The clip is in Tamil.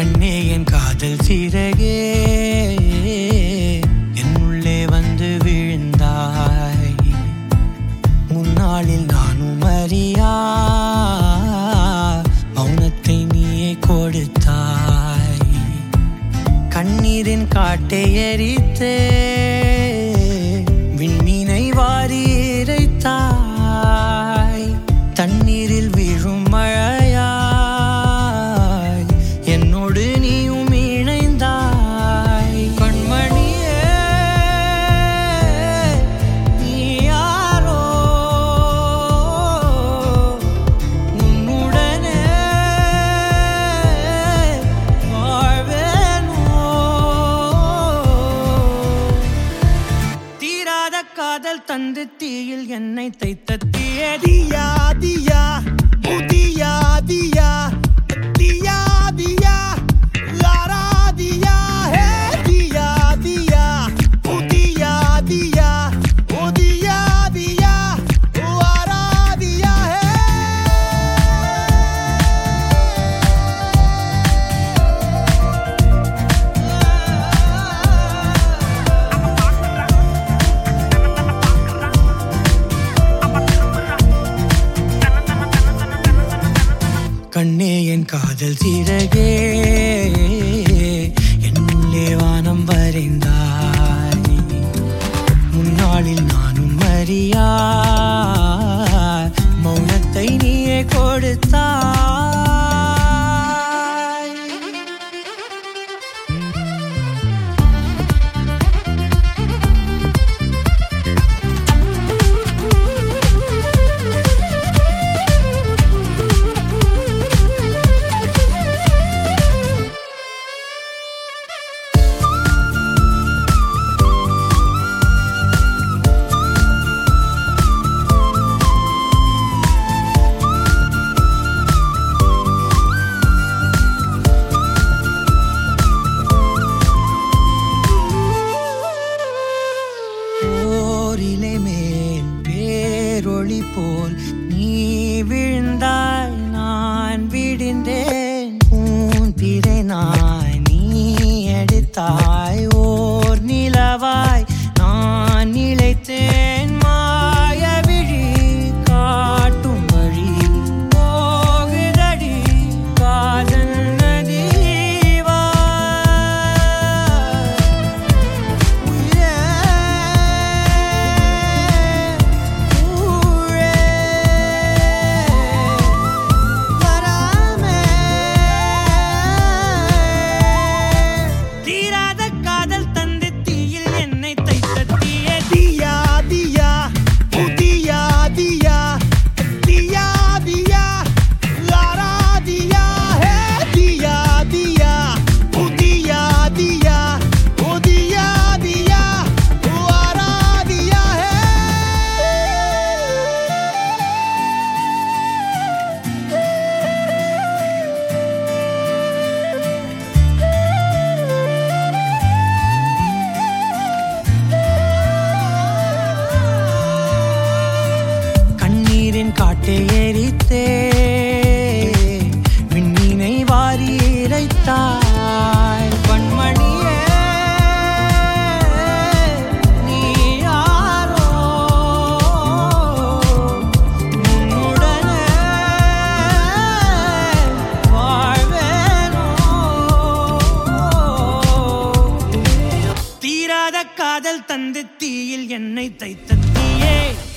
கண்ணே என் காதல் சிறகே என் உள்ளே வந்து விழுந்தாய் முன்னாளில் நானும் அறியா மௌனத்தை நீயே கொடுத்தாய் கண்ணீரின் காட்டை எரித்தே விண்மீனை வாரி இறைத்தாய் தண்ணீரில் வீழும் மழையாய் என்னோடு நீயும் இணைந்தாய் கண்மணியே நீ யாரோ உன்னுடனே வாழ்வேனோ தீராத காதல் தந்து தீயில் என்னை தைத்த தீயடி Dia, dia, oh dia, dia, dia, dia, la ra dia, hey dia, dia, oh dia, dia, oh dia, dia, oh la ra dia, hey. கண்ணே என் காதல் சிறகே என்னுள்ளே வானம் வரைந்தாய் முன்னாளில் நானும் அறியா மௌனத்தை நீயே கொடுத்தாய் போரிலே மேல் பேரொளி போல் நீ விழுந்தாய் நான் விடிந்தேன் பூந்திரை நாய் நீ எடுத்தாய் ஓர் நிலவாய் நான் நிலைத்தேன் மாய விழி காட்டும் வழி போகுதடி காதல் நதிவா தீராத காதல் தந்து தீயில் என்னை தைத்த தீயே Dia, dia, oh dia, dia, dia, dia, la ra dia, hey dia, dia, oh dia, dia, oh dia, dia, oh la ra dia, hey. கண்ணீரின் காட்டை எரித்தே விண்மீனை வாரி இறைத்தாய் கண்மணியே நீ யாரோ உன்னுடனே வாழ்வேனோ தீராத காதல் தந்து தீயில் என்னை தைத்த தீயே